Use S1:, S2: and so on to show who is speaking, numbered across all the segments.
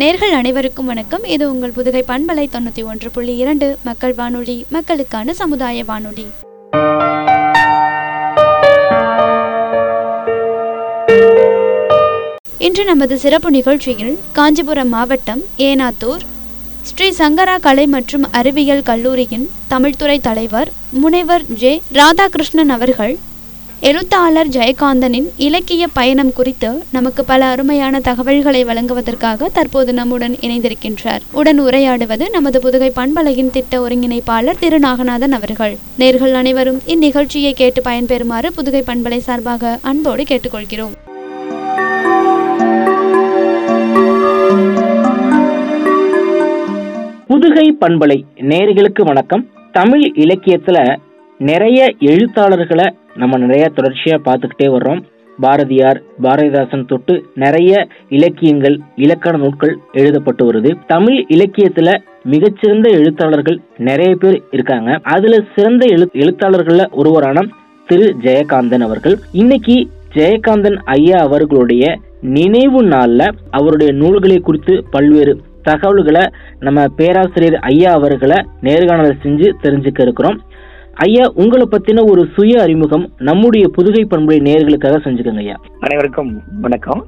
S1: நேர்கள் அனைவருக்கும் வணக்கம் இது உங்கள் புதுகை பண்பலை தொண்ணூற்றி ஒன்று புள்ளி இரண்டு மக்கள் வானொலி மக்களுக்கான சமுதாய வானொலி இன்று நமது சிறப்பு நிகழ்ச்சியில் காஞ்சிபுரம் மாவட்டம் ஏனாத்தூர் ஸ்ரீ சங்கரா கலை மற்றும் அறிவியல் கல்லூரியின் தமிழ்துறை தலைவர் முனைவர் ஜே ராதாகிருஷ்ணன் அவர்கள் எழுத்தாளர் ஜெயகாந்தனின் இலக்கிய பயணம் குறித்து நமக்கு பல அருமையான தகவல்களை வழங்குவதற்காக தற்போது நம்முடன் இணைந்திருக்கின்றார் உடன் உரையாடுவது நமது புதுகை பண்பலையின் திட்ட ஒருங்கிணைப்பாளர் திரு நாகநாதன் அவர்கள் நேர்கள் அனைவரும் இந்நிகழ்ச்சியை கேட்டு பயன்பெறுமாறு புதுகை பண்பலை சார்பாக அன்போடு கேட்டுக்கொள்கிறோம்
S2: புதுகை பண்பலை நேர்களுக்கு வணக்கம் தமிழ் இலக்கியத்துல நிறைய எழுத்தாளர்களை நம்ம நிறைய தொடர்ச்சியா பார்த்துக்கிட்டே வர்றோம் பாரதியார் பாரதிதாசன் தொட்டு நிறைய இலக்கியங்கள் இலக்கண நூல்கள் எழுதப்பட்டு வருது தமிழ் இலக்கியத்துல மிகச்சிறந்த எழுத்தாளர்கள் நிறைய பேர் இருக்காங்க அதுல சிறந்த எழு எழுத்தாளர்கள்ல ஒருவரான திரு ஜெயகாந்தன் அவர்கள் இன்னைக்கு ஜெயகாந்தன் ஐயா அவர்களுடைய நினைவு நாள்ல அவருடைய நூல்களை குறித்து பல்வேறு தகவல்களை நம்ம பேராசிரியர் ஐயா அவர்களை நேர்காணல் செஞ்சு தெரிஞ்சுக்க இருக்கிறோம் ஐயா உங்களை பத்தின ஒரு சுய அறிமுகம் நம்முடைய புதுகை பண்புடைய நேர்களுக்காக செஞ்சுக்கோங்க ஐயா
S3: அனைவருக்கும் வணக்கம்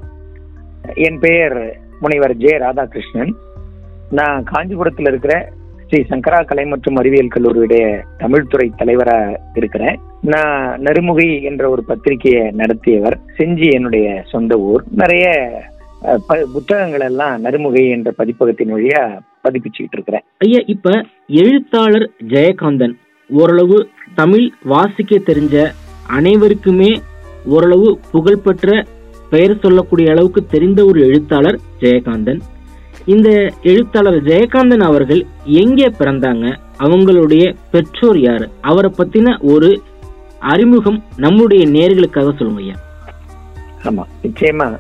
S3: என் பெயர் முனைவர் ஜே ராதாகிருஷ்ணன் நான் காஞ்சிபுரத்தில் இருக்கிற ஸ்ரீ சங்கரா கலை மற்றும் அறிவியல் கல்லூரியுடைய தமிழ்துறை தலைவராக இருக்கிறேன் நான் நறுமுகை என்ற ஒரு பத்திரிகையை நடத்தியவர் செஞ்சி என்னுடைய சொந்த ஊர் நிறைய அஹ், ப- புத்தகங்கள் எல்லாம் நறுமுகை என்ற பதிப்பகத்தின் வழியா பதிப்பிச்சுக்கிட்டு இருக்கிறேன்
S2: ஐயா இப்ப எழுத்தாளர் ஜெயகாந்தன் ஓரளவு தமிழ் வாசிக்க தெரிஞ்ச அனைவருக்குமே ஓரளவு புகழ்பெற்ற பெயர் சொல்லக்கூடிய அளவுக்கு தெரிந்த ஒரு எழுத்தாளர் ஜெயகாந்தன் இந்த எழுத்தாளர் ஜெயகாந்தன் அவர்கள் எங்கே பிறந்தாங்க அவங்களுடைய பெற்றோர் யாரு அவரை பத்தின ஒரு அறிமுகம் நம்முடைய நேர்களுக்காக சொல்லுங்க ஐயா
S3: ஆமா நிச்சயமா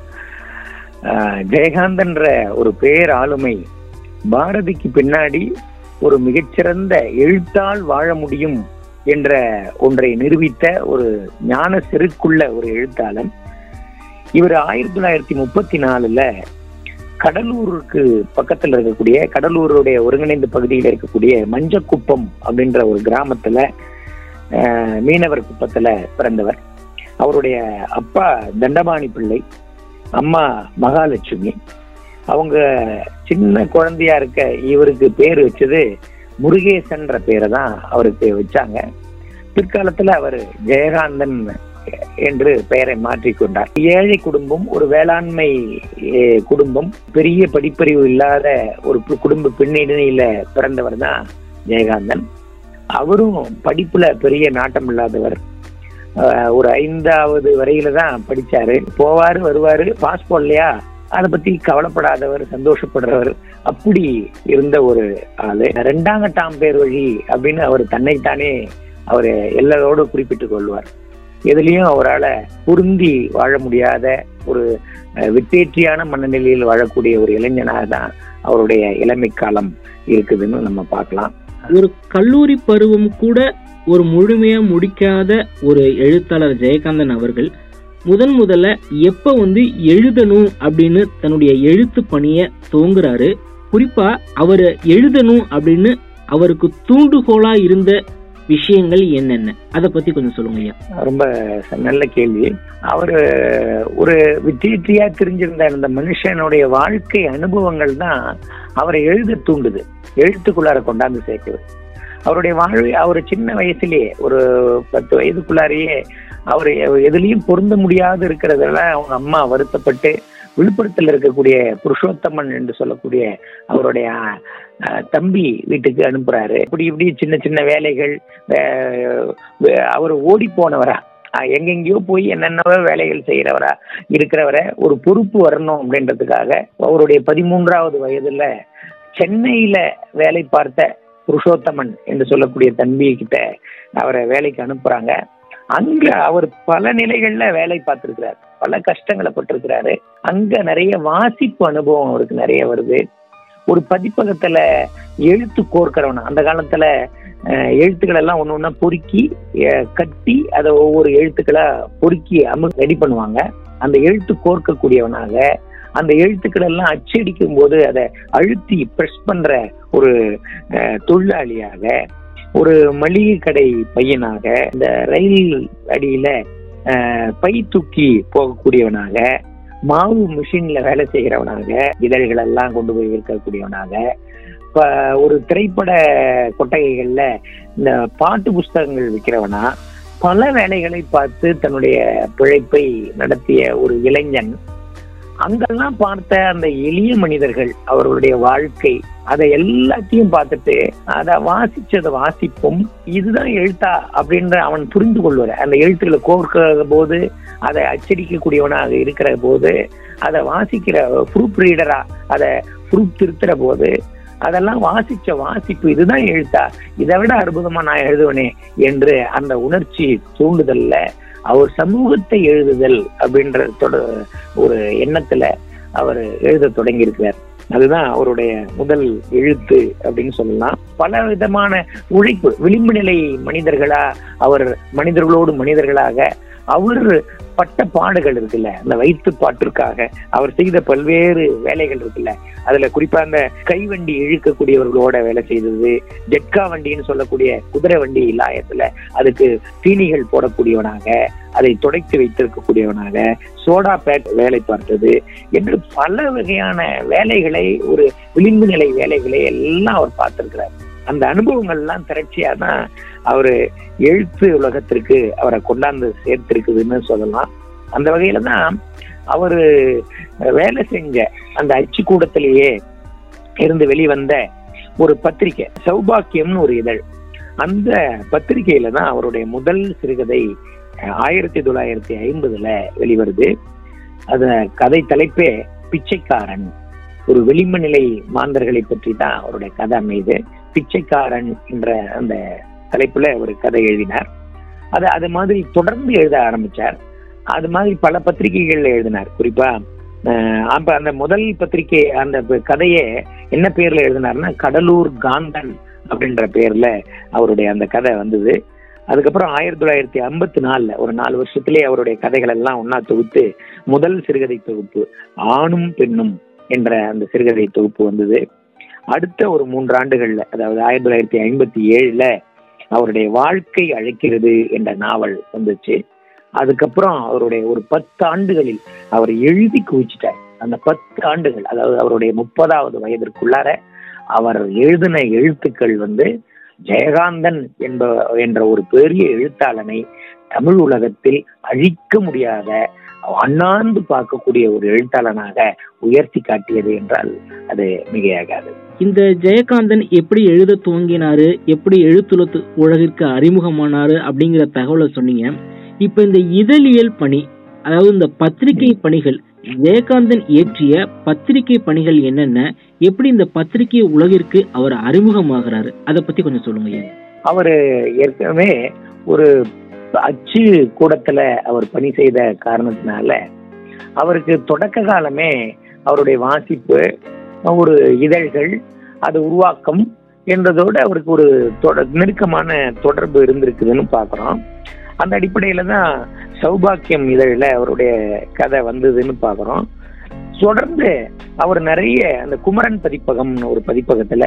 S3: ஆஹ், ஜெயகாந்தன்ற ஒரு பேர் ஆளுமை பாரதிக்கு பின்னாடி ஒரு மிகச்சிறந்த எழுத்தால் வாழ முடியும் என்ற ஒன்றை நிரூபித்த ஒரு ஞான செருக்குள்ள ஒரு எழுத்தாளன் இவர் ஆயிரத்தி தொள்ளாயிரத்தி முப்பத்தி நாலுல கடலூருக்கு பக்கத்துல இருக்கக்கூடிய கடலூருடைய ஒருங்கிணைந்த பகுதியில் இருக்கக்கூடிய மஞ்சக்குப்பம் அப்படின்ற ஒரு கிராமத்துல ஆஹ், மீனவர் குப்பத்துல பிறந்தவர் அவருடைய அப்பா தண்டபாணி பிள்ளை அம்மா மகாலட்சுமி அவங்க சின்ன குழந்தையா இருக்க இவருக்கு பேர் வச்சது முருகேசன்ற பேரை தான் அவருக்கு வச்சாங்க பிற்காலத்துல அவர் ஜெயகாந்தன் என்று பெயரை மாற்றிக்கொண்டார் ஏழை குடும்பம் ஒரு வேளாண்மை eh, குடும்பம் பெரிய படிப்பறிவு இல்லாத ஒரு கு- குடும்ப பின்னணியில பிறந்தவர் தான் ஜெயகாந்தன் அவரும் படிப்புல பெரிய நாட்டம் இல்லாதவர் ஆஹ் ஒரு ஐந்தாவது வரையில தான் படிச்சாரு போவாரு வருவாரு பாஸ் போடலையா அதை பத்தி கவலைப்படாதவர் சந்தோஷப்படுறவர் அப்படி இருந்த ஒரு ஆளு ரெண்டாம் கட்டாம் பேர் வழி அப்படின்னு அவர் தன்னைத்தானே அவர் எல்லாரோடு குறிப்பிட்டுக் கொள்வார் எதுலயும் அவரால் பொருந்தி வாழ முடியாத ஒரு அஹ், வித்தேற்றியான மனநிலையில் வாழக்கூடிய ஒரு இளைஞனாக தான் அவருடைய இளமை காலம் இருக்குதுன்னு நம்ம பார்க்கலாம்
S2: ஒரு கல்லூரி பருவம் கூட ஒரு முழுமையா முடிக்காத ஒரு எழுத்தாளர் ஜெயகாந்தன் அவர்கள் முதன் முதல்ல எப்ப வந்து எழுதணும் அப்படின்னு தன்னுடைய எழுத்து பணியை துவங்குறாரு குறிப்பா அவர் எழுதணும் அப்படின்னு அவருக்கு தூண்டுகோலா இருந்த விஷயங்கள் என்னென்ன அதை பத்தி கொஞ்சம் சொல்லுங்க ஐயா
S3: ரொம்ப ச- நல்ல கேள்வி அவரு ஒரு வித்தியாற்றியா தெரிஞ்சிருந்த அந்த மனுஷனுடைய வாழ்க்கை அனுபவங்கள் தான் அவரை எழுத தூண்டுது எழுத்துக்குள்ளார கொண்டாந்து சேர்க்குது அவருடைய வாழ்வை அவர் சின்ன வயசுலயே ஒரு பத்து வயதுக்குள்ளாரையே அவர் எதுலயும் பொருந்த முடியாது இருக்கிறதெல்லாம் அவங்க அம்மா வருத்தப்பட்டு விழுப்புரத்தில் இருக்கக்கூடிய புருஷோத்தமன் என்று சொல்லக்கூடிய அவருடைய அஹ், தம்பி வீட்டுக்கு அனுப்புறாரு இப்படி இப்படி சின்ன சின்ன வேலைகள் அஹ், வே- அவர் ஓடி போனவரா அஹ், எங்கெங்கேயோ போய் என்னென்னவோ வேலைகள் செய்யறவரா இருக்கிறவரை ஒரு பொறுப்பு வரணும் அப்படின்றதுக்காக அவருடைய பதிமூன்றாவது வயதுல சென்னையில வேலை பார்த்த புருஷோத்தமன் என்று சொல்லக்கூடிய தம்பி கிட்ட அவரை வேலைக்கு அனுப்புறாங்க அங்க அவர் பல நிலைகள்ல வேலை பார்த்திருக்கிறார் பல கஷ்டங்களை பட்டிருக்கிறாரு அங்க நிறைய வாசிப்பு அனுபவம் அவருக்கு நிறைய வருது ஒரு பதிப்பகத்துல எழுத்து கோர்க்கிறவன அந்த காலத்துல அஹ், எழுத்துக்கள் எல்லாம் ஒண்ணு ஒண்ணா பொறுக்கி அஹ், கட்டி அதை ஒவ்வொரு எழுத்துக்களா பொறுக்கி அமு ரெடி பண்ணுவாங்க அந்த எழுத்து கோர்க்கக்கூடியவனாக அந்த எழுத்துக்கள் எல்லாம் அச்சடிக்கும் போது அதை அழுத்தி பிரஸ் பண்ற ஒரு அஹ், தொழிலாளியாக ஒரு மளிகை கடை பையனாக இந்த ரயில் அடியில அஹ், பை தூக்கி போகக்கூடியவனாக மாவு மிஷின்ல வேலை செய்கிறவனாக இதழ்கள் எல்லாம் கொண்டு போய் விற்கக்கூடியவனாக இப்ப ஒரு திரைப்பட கொட்டகைகள்ல இந்த பாட்டு புஸ்தகங்கள் விற்கிறவனா பல வேலைகளை பார்த்து தன்னுடைய பிழைப்பை நடத்திய ஒரு இளைஞன் அங்கெல்லாம் பார்த்த அந்த எளிய மனிதர்கள் அவர்களுடைய வாழ்க்கை அதை எல்லாத்தையும் பார்த்துட்டு அதை வாசிச்சதை வாசிப்பும் இதுதான் எழுத்தா அப்படின்ற அவன் புரிந்து கொள்வார் அந்த எழுத்துக்களை கோர்க்கிற போது அதை அச்சடிக்கக்கூடியவனாக இருக்கிற போது அதை வாசிக்கிற ப்ரூப் ரீடரா அதை ப்ரூப் திருத்துற போது அதெல்லாம் வாசிச்ச வாசிப்பு இதுதான் எழுத்தா இதை விட அற்புதமா நான் எழுதுவனே என்று அந்த உணர்ச்சி தூண்டுதல்ல அவர் சமூகத்தை எழுதுதல் அப்படின்ற தொட- ஒரு எண்ணத்துல அவர் எழுத தொடங்கி இருக்கிறார் அதுதான் அவருடைய முதல் எழுத்து அப்படின்னு சொல்லலாம் பல விதமான உழைப்பு விளிம்பு நிலை மனிதர்களா அவர் மனிதர்களோடு மனிதர்களாக அவர் பட்ட பாடுகள் இருக்குல்ல அந்த வயிற்று பாட்டிற்காக அவர் செய்த பல்வேறு வேலைகள் இருக்குல்ல அதுல குறிப்பா அந்த கைவண்டி இழுக்கக்கூடியவர்களோட வேலை செய்தது ஜெட்கா வண்டின்னு சொல்லக்கூடிய குதிரை வண்டி இல்லாயத்துல அதுக்கு தீனிகள் போடக்கூடியவனாக அதை துடைத்து வைத்திருக்கக்கூடியவனாக சோடா பேட் வேலை பார்த்தது என்று பல வகையான வேலைகளை ஒரு விளிம்பு நிலை வேலைகளை எல்லாம் அவர் பார்த்திருக்கிறார் அந்த அனுபவங்கள் எல்லாம் திரட்சியா தான் அவரு எழுத்து உலகத்திற்கு அவரை கொண்டாந்து சேர்த்திருக்குதுன்னு சொல்லலாம் அந்த வகையில தான் அவரு வேலை செஞ்ச அந்த அச்சுக்கூடத்திலேயே இருந்து வெளிவந்த ஒரு பத்திரிக்கை சௌபாக்கியம்னு ஒரு இதழ் அந்த பத்திரிகையில தான் அவருடைய முதல் சிறுகதை அஹ், ஆயிரத்தி தொள்ளாயிரத்தி ஐம்பதுல வெளிவருது அத கதை தலைப்பே பிச்சைக்காரன் ஒரு வெளிம நிலை மாந்தர்களை பற்றி தான் அவருடைய கதை அமைது பிச்சைக்காரன் என்ற அந்த தலைப்புல ஒரு கதை எழுதினார் அது அது மாதிரி தொடர்ந்து எழுத ஆரம்பிச்சார் அது மாதிரி பல பத்திரிகைகள்ல எழுதினார் குறிப்பா அஹ், அப்ப அந்த முதல் பத்திரிகை அந்த ப- கதையை என்ன பேர்ல எழுதினார்னா கடலூர் காந்தன் அப்படின்ற பேர்ல அவருடைய அந்த கதை வந்தது அதுக்கப்புறம் ஆயிரத்தி தொள்ளாயிரத்தி ஐம்பத்தி நாலுல ஒரு நாலு வருஷத்திலே அவருடைய கதைகள் எல்லாம் ஒன்னா தொகுத்து முதல் சிறுகதை தொகுப்பு ஆணும் பெண்ணும் என்ற அந்த சிறுகதை தொகுப்பு வந்தது அடுத்த ஒரு மூன்று ஆண்டுகள்ல அதாவது ஆயிரத்தி தொள்ளாயிரத்தி ஐம்பத்தி ஏழுல அவருடைய வாழ்க்கை அழைக்கிறது என்ற நாவல் வந்துச்சு அதுக்கப்புறம் அவருடைய ஒரு பத்து ஆண்டுகளில் அவர் எழுதி குவிச்சிட்டார் அந்த பத்து ஆண்டுகள் அதாவது அவருடைய முப்பதாவது வயதிற்குள்ளார அவர் எழுதின எழுத்துக்கள் வந்து ஜெயகாந்தன் என்ப என்ற ஒரு பெரிய எழுத்தாளனை தமிழ் உலகத்தில் அழிக்க முடியாத அண்ணாந்து பார்க்கக்கூடிய ஒரு எழுத்தாளனாக உயர்த்தி காட்டியது என்றால் அது மிகையாகாது
S2: இந்த ஜெயகாந்தன் எப்படி எழுத துவங்கினாரு எப்படி எழுத்துலத்து உலகிற்கு அறிமுகமானாரு அப்படிங்கிற தகவலை சொன்னீங்க இப்ப இந்த இதழியல் பணி அதாவது இந்த பத்திரிகை பணிகள் ஜெயகாந்தன் இயற்றிய பத்திரிகை பணிகள் என்னென்ன எப்படி இந்த பத்திரிகை உலகிற்கு அவர் அறிமுகமாகிறாரு அதை பத்தி கொஞ்சம் சொல்லுங்க ஐயா.
S3: அவரு ஏற்கனவே ஒரு அச்சு கூடத்துல அவர் பணி செய்த காரணத்தினால அவருக்கு தொடக்க காலமே அவருடைய வாசிப்பு ஒரு இதழ்கள் அது உருவாக்கம் என்றதோடு அவருக்கு ஒரு தொட- நெருக்கமான தொடர்பு இருந்திருக்குதுன்னு பார்க்குறோம் அந்த அடிப்படையில தான் சௌபாக்கியம் இதழில் அவருடைய கதை வந்ததுன்னு பார்க்குறோம் தொடர்ந்து அவர் நிறைய அந்த குமரன் பதிப்பகம்னு ஒரு பதிப்பகத்துல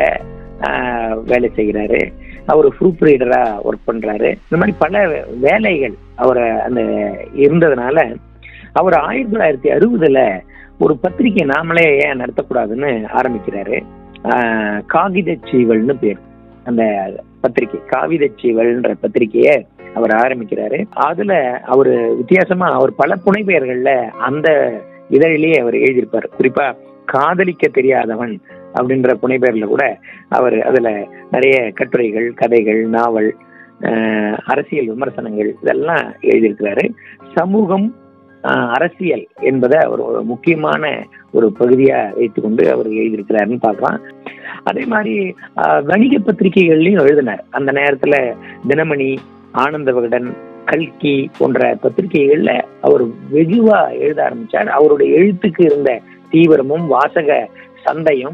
S3: ஆஹ், வேலை செய்கிறாரு அவர் ப்ரூப் ரீடரா ஒர்க் பண்றாரு இந்த மாதிரி பல வேலைகள் அவரை அந்த இருந்ததுனால அவர் ஆயிரத்தி தொள்ளாயிரத்தி அறுபதுல ஒரு பத்திரிகை நாமளே ஏன் நடத்தக்கூடாதுன்னு ஆரம்பிக்கிறாரு ஆஹ், காகிதச் சீவல்னு பேர் அந்த பத்திரிகை காகிதச் சீவல்ன்ற பத்திரிகையை அவர் ஆரம்பிக்கிறாரு அதுல அவர் வித்தியாசமா அவர் பல புனைப்பெயர்கள்ல அந்த இதழிலேயே அவர் எழுதியிருப்பார் குறிப்பா காதலிக்க தெரியாதவன் அப்படின்ற புனைப்பெயர்ல கூட அவர் அதுல நிறைய கட்டுரைகள் கதைகள் நாவல் ஆஹ், அரசியல் விமர்சனங்கள் இதெல்லாம் எழுதியிருக்கிறாரு சமூகம் ஆஹ், அரசியல் என்பதை அவர் ஒரு முக்கியமான ஒரு பகுதியா வைத்துக்கொண்டு அவர் எழுதியிருக்கிறாருன்னு பார்க்கலாம் அதே மாதிரி ஆஹ், வணிக பத்திரிகைகள்லயும் எழுதினார் அந்த நேரத்துல தினமணி ஆனந்த விகடன் கல்கி போன்ற பத்திரிகைகள்ல அவர் வெகுவா எழுத ஆரம்பிச்சார் அவருடைய எழுத்துக்கு இருந்த தீவிரமும் வாசக சந்தையும்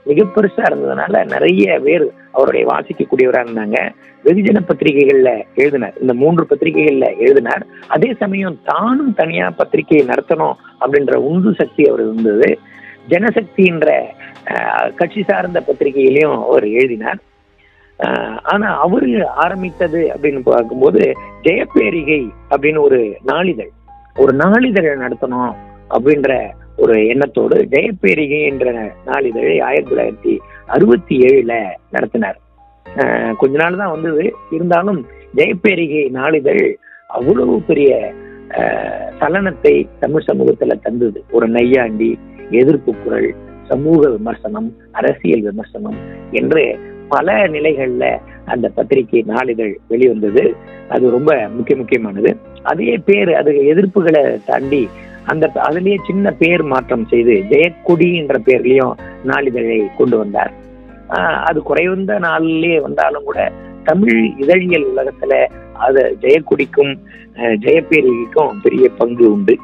S3: மிக பெருசா இருந்ததுனால நிறைய பேர் அவருடைய வாசிக்கக்கூடியவரா இருந்தாங்க வெகுஜன பத்திரிகைகள்ல எழுதினார் இந்த மூன்று பத்திரிகைகள்ல எழுதினார் அதே சமயம் தானும் தனியா பத்திரிகையை நடத்தணும் அப்படின்ற உந்து சக்தி அவர் இருந்தது ஜனசக்தின்ற அஹ், கட்சி சார்ந்த பத்திரிகையிலையும் அவர் எழுதினார் அஹ், ஆனா அவரு ஆரம்பித்தது அப்படின்னு பார்க்கும்போது ஜெயப்பேரிகை அப்படின்னு ஒரு நாளிதழ் ஒரு நாளிதழை நடத்தணும் அப்படின்ற ஒரு எண்ணத்தோடு ஜெயப்பேரிகை என்ற நாளிதழை ஆயிரத்தி தொள்ளாயிரத்தி அறுபத்தி ஏழுல நடத்தினார் அஹ், கொஞ்ச நாள் தான் வந்தது இருந்தாலும் ஜெயப்பேரிகை நாளிதழ் அவ்வளவு பெரிய அஹ், சலனத்தை தமிழ் சமூகத்துல தந்தது ஒரு நையாண்டி எதிர்ப்பு குரல் சமூக விமர்சனம் அரசியல் விமர்சனம் என்று பல நிலைகள்ல அந்த பத்திரிகை நாளிதழ் வெளிவந்தது அது ரொம்ப முக்கிய முக்கியமானது அதே பேர் அது எதிர்ப்புகளை தாண்டி அந்த அதுலயே சின்ன பேர் மாற்றம் செய்து ஜெயக்கொடி என்ற பேர்லயும் நாளிதழை கொண்டு வந்தார் ஆஹ் அது குறைந்த நாளிலே வந்தாலும் கூட தமிழ் இதழியல் உலகத்துல அது ஜெயக்கொடிக்கும் அஹ், ஜெயப்பேரிக்கும் பெரிய பங்கு உண்டு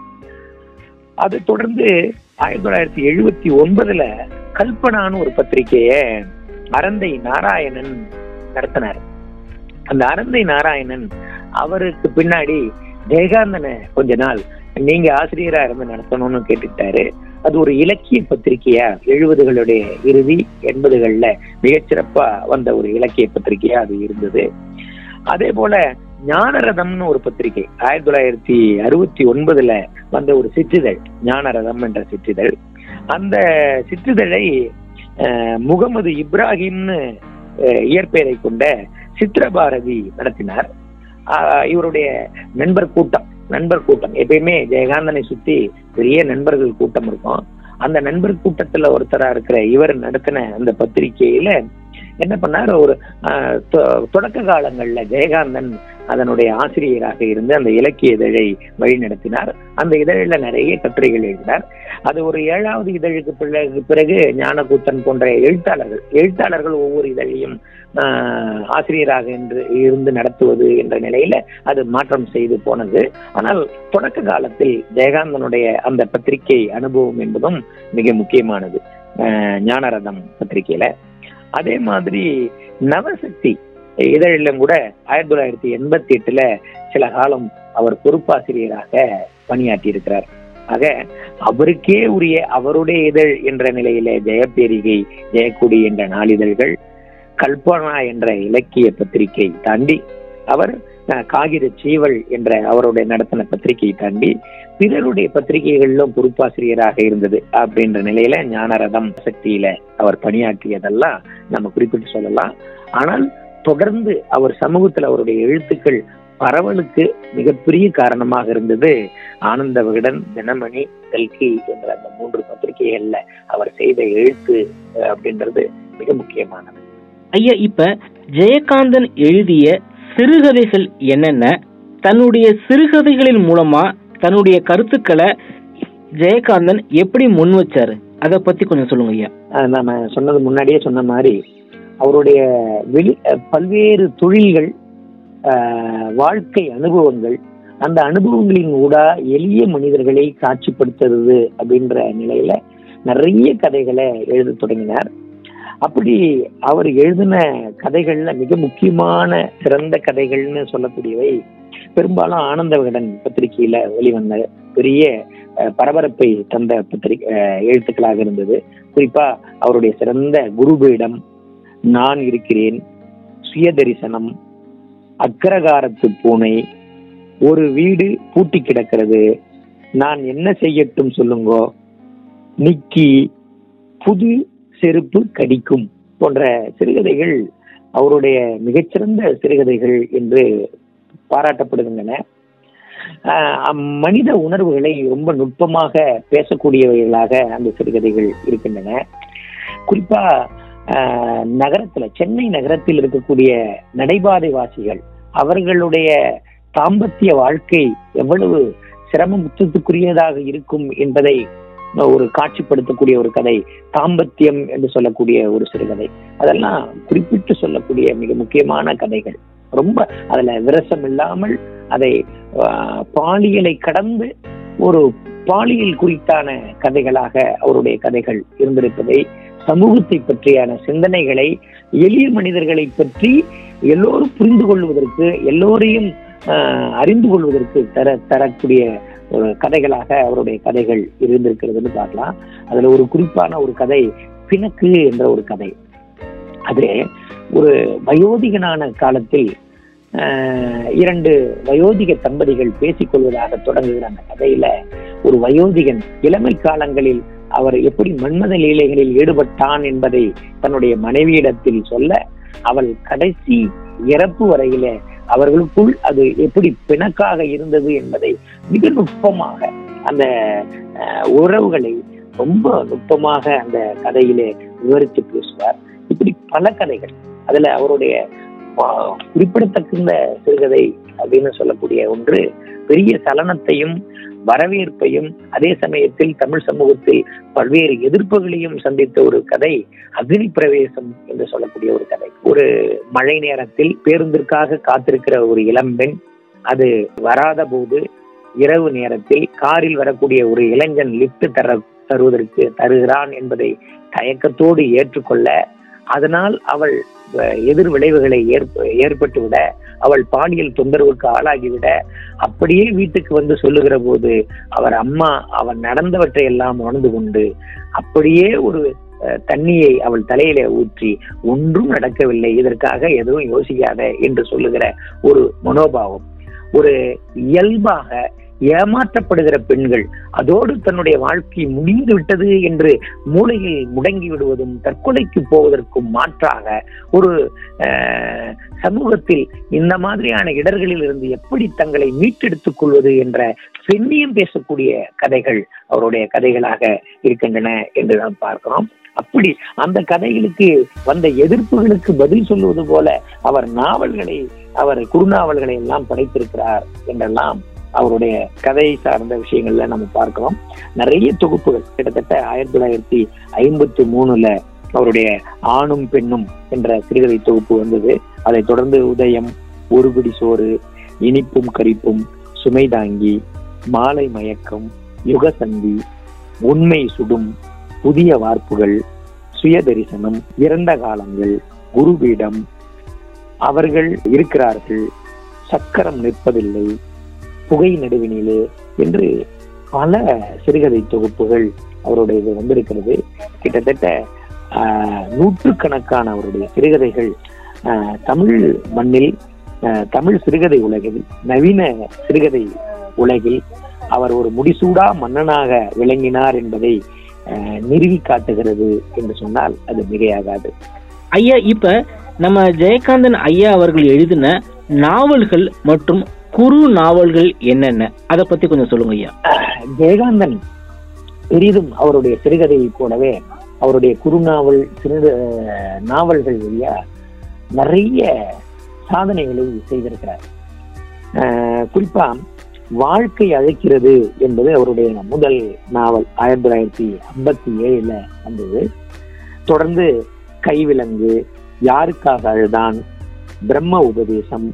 S3: அதை தொடர்ந்து ஆயிரத்தி தொள்ளாயிரத்தி எழுபத்தி ஒன்பதுல கல்பனான்னு ஒரு பத்திரிகைய அரந்தை நாராயணன் நடத்தினார் அந்த அரந்தை நாராயணன் அவருக்கு பின்னாடி ஜெயகாந்தனை கொஞ்ச நாள் நீங்க ஆசிரியரா இருந்து நடத்தணும்னு கேட்டுட்டாரு அது ஒரு இலக்கிய பத்திரிகையா எழுபதுகளுடைய இறுதி எண்பதுகள்ல மிகச்சிறப்பா வந்த ஒரு இலக்கிய பத்திரிகையா அது இருந்தது அதே போல ஞானரதம்னு ஒரு பத்திரிகை ஆயிரத்தி தொள்ளாயிரத்தி அறுபத்தி ஒன்பதுல வந்த ஒரு சிற்றிதழ் ஞானரதம் என்ற சிற்றிதழ் அந்த சிற்றிதழை அஹ், முகமது இப்ராஹிம்னு அஹ், இயற்பெயரை கொண்ட சித்திரபாரதி நடத்தினார் ஆஹ், இவருடைய நண்பர் கூட்டம் நண்பர் கூட்டம் எப்பயுமே ஜெயகாந்தனை சுத்தி பெரிய நண்பர்கள் கூட்டம் இருக்கும் அந்த நண்பர் கூட்டத்துல ஒருத்தரா இருக்கிற இவர் நடத்தின அந்த பத்திரிகையில என்ன பண்ணார் ஒரு ஆஹ், தொ- தொடக்க காலங்கள்ல ஜெயகாந்தன் அதனுடைய ஆசிரியராக இருந்து அந்த இலக்கிய இதழை வழி நடத்தினார் அந்த இதழில் நிறைய கட்டுரைகள் எழுதினார் அது ஒரு ஏழாவது இதழுக்கு பிறகு பிறகு ஞானக்கூத்தன் போன்ற எழுத்தாளர்கள் எழுத்தாளர்கள் ஒவ்வொரு இதழையும் ஆஹ், ஆசிரியராக என்று இருந்து நடத்துவது என்ற நிலையில அது மாற்றம் செய்து போனது ஆனால் தொடக்க காலத்தில் ஜெயகாந்தனுடைய அந்த பத்திரிகை அனுபவம் என்பதும் மிக முக்கியமானது ஆஹ், ஞானரதம் பத்திரிகையில அதே மாதிரி நவசக்தி இதழிலும் கூட ஆயிரத்தி தொள்ளாயிரத்தி எண்பத்தி எட்டுல சில காலம் அவர் பொறுப்பாசிரியராக பணியாற்றி இருக்கிறார் ஆக அவருக்கே உரிய அவருடைய இதழ் என்ற நிலையில ஜெயப்பேரிகை ஜெயக்குடி என்ற நாளிதழ்கள் கல்பனா என்ற இலக்கிய பத்திரிகை தாண்டி அவர் அஹ், காகித சீவல் என்ற அவருடைய நடத்தின பத்திரிகையை தாண்டி பிறருடைய பத்திரிகைகளிலும் பொறுப்பாசிரியராக இருந்தது அப்படின்ற நிலையில ஞானரதம் சக்தியில அவர் பணியாற்றியதெல்லாம் நம்ம குறிப்பிட்டு சொல்லலாம் ஆனால் தொடர்ந்து அவர் சமூகத்துல அவருடைய எழுத்துக்கள் பரவலுக்கு மிகப்பெரிய காரணமாக இருந்தது ஆனந்த விகடன் தினமணி கல்கி என்ற அந்த மூன்று பத்திரிகைகள்ல அவர் செய்த எழுத்து அஹ், அப்படின்றது மிக முக்கியமானது
S2: ஐயா இப்ப ஜெயகாந்தன் எழுதிய சிறுகதைகள் என்னென்ன தன்னுடைய சிறுகதைகளின் மூலமா தன்னுடைய கருத்துக்களை ஜெயகாந்தன் எப்படி முன் வச்சாரு அத பத்தி கொஞ்சம் சொல்லுங்க ஐயா
S3: அஹ், நாம சொன்னது முன்னாடியே சொன்ன மாதிரி அவருடைய வெளி அஹ், பல்வேறு தொழில்கள் அஹ், வாழ்க்கை அனுபவங்கள் அந்த அனுபவங்களின் ஊடா எளிய மனிதர்களை காட்சிப்படுத்துறது அப்படின்ற நிலையில நிறைய கதைகளை எழுத தொடங்கினார் அப்படி அவர் எழுதின கதைகள்ல மிக முக்கியமான சிறந்த கதைகள்னு சொல்லக்கூடியவை பெரும்பாலும் ஆனந்த விகடன் பத்திரிகையில வெளிவந்த பெரிய அஹ், பரபரப்பை தந்த பத்திரிகை அஹ், எழுத்துக்களாக இருந்தது குறிப்பா அவருடைய சிறந்த குருபீடம் நான் இருக்கிறேன் சுய தரிசனம் அக்கரகாரத்து பூனை ஒரு வீடு பூட்டி கிடக்கிறது நான் என்ன செய்யட்டும் சொல்லுங்கோ நிக்கி புது செருப்பு கடிக்கும் போன்ற சிறுகதைகள் அவருடைய மிகச்சிறந்த சிறுகதைகள் என்று பாராட்டப்படுகின்றன ஆஹ் அம் மனித உணர்வுகளை ரொம்ப நுட்பமாக பேசக்கூடியவைகளாக அந்த சிறுகதைகள் இருக்கின்றன குறிப்பா ஆஹ் நகரத்துல சென்னை நகரத்தில் இருக்கக்கூடிய நடைபாதை வாசிகள் அவர்களுடைய தாம்பத்திய வாழ்க்கை எவ்வளவு சிரமமுற்றத்துக்குரியதாக இருக்கும் என்பதை ஒரு காட்சிப்படுத்தக்கூடிய ஒரு கதை தாம்பத்தியம் என்று சொல்லக்கூடிய ஒரு சிறுகதை அதெல்லாம் குறிப்பிட்டு சொல்லக்கூடிய மிக முக்கியமான கதைகள் ரொம்ப அதுல விரசம் இல்லாமல் அதை ஆஹ், பாலியலை கடந்து ஒரு பாலியல் குறித்தான கதைகளாக அவருடைய கதைகள் இருந்திருப்பதை சமூகத்தை பற்றியான சிந்தனைகளை எளிய மனிதர்களை பற்றி எல்லோரும் புரிந்து கொள்வதற்கு எல்லோரையும் ஆஹ், அறிந்து கொள்வதற்கு தர தரக்கூடிய ஒரு கதைகளாக அவருடைய கதைகள் இருந்திருக்கிறதுன்னு பார்க்கலாம் அதுல ஒரு குறிப்பான ஒரு கதை பிணக்கு என்ற ஒரு கதை அது ஒரு வயோதிகனான காலத்தில் ஆஹ், இரண்டு வயோதிக தம்பதிகள் பேசிக்கொள்வதாக தொடங்குகிற அந்த கதையில ஒரு வயோதிகன் இளமை காலங்களில் அவர் எப்படி மன்மத லீலைகளில் ஈடுபட்டான் என்பதை தன்னுடைய மனைவியிடத்தில் சொல்ல அவள் கடைசி இறப்பு வரையில அவர்களுக்குள் அது எப்படி பிணக்காக இருந்தது என்பதை மிக நுட்பமாக அந்த அஹ், உறவுகளை ரொம்ப நுட்பமாக அந்த கதையிலே விவரித்து பேசுவார் இப்படி பல கதைகள் அதுல அவருடைய ஆஹ், குறிப்பிடத்தக்க சிறுகதை அப்படின்னு சொல்லக்கூடிய ஒன்று பெரிய சலனத்தையும் வரவேற்பையும் அதே சமயத்தில் தமிழ் சமூகத்தில் பல்வேறு எதிர்ப்புகளையும் சந்தித்த ஒரு கதை அக்னி பிரவேசம் என்று சொல்லக்கூடிய ஒரு கதை ஒரு மழை நேரத்தில் பேருந்திற்காக காத்திருக்கிற ஒரு இளம்பெண் அது வராத போது இரவு நேரத்தில் காரில் வரக்கூடிய ஒரு இளைஞன் லிப்ட் தர தருவதற்கு தருகிறான் என்பதை தயக்கத்தோடு ஏற்றுக்கொள்ள அதனால் அவள் அஹ், எதிர் விளைவுகளை ஏற்ப ஏற்பட்டுவிட அவள் பாலியல் தொந்தரவுக்கு ஆளாகிவிட அப்படியே வீட்டுக்கு வந்து சொல்லுகிற போது அவர் அம்மா அவன் நடந்தவற்றை எல்லாம் உணர்ந்து கொண்டு அப்படியே ஒரு அஹ், தண்ணியை அவள் தலையில ஊற்றி ஒன்றும் நடக்கவில்லை இதற்காக எதுவும் யோசிக்காத என்று சொல்லுகிற ஒரு மனோபாவம் ஒரு இயல்பாக ஏமாற்றப்படுகிற பெண்கள் அதோடு தன்னுடைய வாழ்க்கை முடிந்து விட்டது என்று மூளையில் முடங்கி விடுவதும் தற்கொலைக்கு போவதற்கும் மாற்றாக ஒரு அஹ், சமூகத்தில் இந்த மாதிரியான இடர்களில் இருந்து எப்படி தங்களை மீட்டெடுத்துக் கொள்வது என்ற பெண்ணியம் பேசக்கூடிய கதைகள் அவருடைய கதைகளாக இருக்கின்றன என்று நாம் பார்க்கிறோம் அப்படி அந்த கதைகளுக்கு வந்த எதிர்ப்புகளுக்கு பதில் சொல்லுவது போல அவர் நாவல்களை அவர் குறுநாவல்களை எல்லாம் படைத்திருக்கிறார் என்றெல்லாம் அவருடைய கதை சார்ந்த விஷயங்கள்ல நம்ம பார்க்கிறோம் நிறைய தொகுப்புகள் கிட்டத்தட்ட ஆயிரத்தி தொள்ளாயிரத்தி ஐம்பத்தி மூணுல அவருடைய ஆணும் பெண்ணும் என்ற சிறுகதை தொகுப்பு வந்தது அதைத் தொடர்ந்து உதயம் ஒருபிடி சோறு இனிப்பும் கரிப்பும் சுமை தாங்கி மாலை மயக்கம் யுகசந்தி உண்மை சுடும் புதிய வார்ப்புகள் சுய தரிசனம் இறந்த காலங்கள் குருபீடம் அவர்கள் இருக்கிறார்கள் சக்கரம் நிற்பதில்லை புகை நடுவினிலே என்று பல சிறுகதை தொகுப்புகள் அவருடைய இது வந்திருக்கிறது கிட்டத்தட்ட ஆஹ், நூற்றுக்கணக்கான அவருடைய சிறுகதைகள் ஆஹ், தமிழ் மண்ணில் ஆஹ், தமிழ் சிறுகதை உலகில் நவீன சிறுகதை உலகில் அவர் ஒரு முடிசூடா மன்னனாக விளங்கினார் என்பதை ஆஹ், நிறுவி காட்டுகிறது என்று சொன்னால் அது மிகையாகாது
S2: ஐயா இப்ப நம்ம ஜெயகாந்தன் ஐயா அவர்கள் எழுதின நாவல்கள் மற்றும் குறு நாவல்கள் என்னென்ன அதை பத்தி கொஞ்சம் சொல்லுங்க ஐயா
S3: ஜெயகாந்தன் பெரிதும் அவருடைய சிறுகதையைப் போலவே அவருடைய குறுநாவல் சிறு அஹ், நாவல்கள் வழியா நிறைய சாதனைகளை செய்திருக்கிறார் அஹ், குறிப்பா வாழ்க்கை அழைக்கிறது என்பது அவருடைய முதல் நாவல் ஆயிரத்தி தொள்ளாயிரத்தி ஐம்பத்தி ஏழுல வந்தது தொடர்ந்து கைவிலங்கு யாருக்காக அழுதான் பிரம்ம உபதேசம்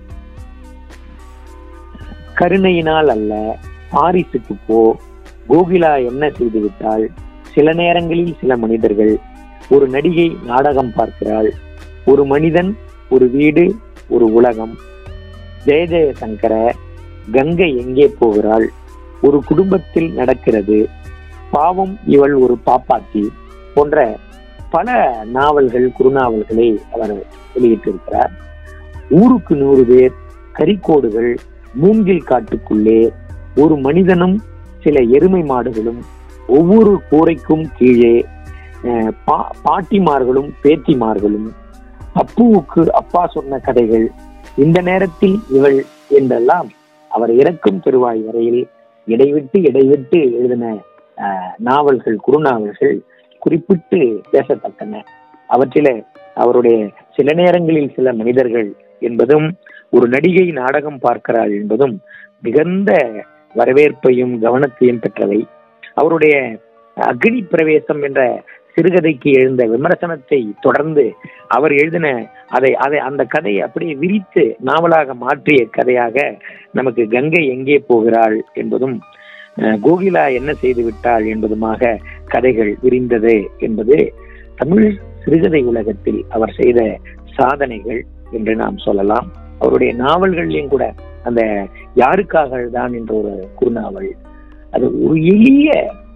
S3: கருணையினால் அல்ல பாரிசுக்கு போ கோகிலா என்ன செய்து விட்டாள் சில நேரங்களில் சில மனிதர்கள் ஒரு நடிகை நாடகம் பார்க்கிறாள் ஒரு மனிதன் ஒரு வீடு ஒரு உலகம் ஜெய ஜெய சங்கர கங்கை எங்கே போகிறாள் ஒரு குடும்பத்தில் நடக்கிறது பாவம் இவள் ஒரு பாப்பாத்தி போன்ற பல நாவல்கள் குறுநாவல்களை அவர் வெளியிட்டிருக்கிறார் ஊருக்கு நூறு பேர் கரிக்கோடுகள் மூங்கில் காட்டுக்குள்ளே ஒரு மனிதனும் சில எருமை மாடுகளும் ஒவ்வொரு கூரைக்கும் கீழே அஹ், பா- பாட்டிமார்களும் பேத்திமார்களும் அப்புவுக்கு அப்பா சொன்ன கதைகள் இந்த நேரத்தில் இவள் என்றெல்லாம் அவர் இறக்கும் பெருவாய் வரையில் இடைவிட்டு இடைவிட்டு எழுதின அஹ், நாவல்கள் குறுநாவல்கள் குறிப்பிட்டு பேசத்தக்கன அவற்றில அவருடைய சில நேரங்களில் சில மனிதர்கள் என்பதும் ஒரு நடிகை நாடகம் பார்க்கிறாள் என்பதும் மிகுந்த வரவேற்பையும் கவனத்தையும் பெற்றவை அவருடைய அக்னி பிரவேசம் என்ற சிறுகதைக்கு எழுந்த விமர்சனத்தை தொடர்ந்து அவர் எழுதின அதை அதை அந்த கதையை அப்படியே விரித்து நாவலாக மாற்றிய கதையாக நமக்கு கங்கை எங்கே போகிறாள் என்பதும் அஹ், கோகிலா என்ன செய்து விட்டாள் என்பதுமாக கதைகள் விரிந்தது என்பது தமிழ் சிறுகதை உலகத்தில் அவர் செய்த சாதனைகள் என்று நாம் சொல்லலாம் அவருடைய நாவல்கள்லையும் கூட அந்த யாருக்காக தான் என்ற ஒரு குறுநாவல் அது ஒரு எளிய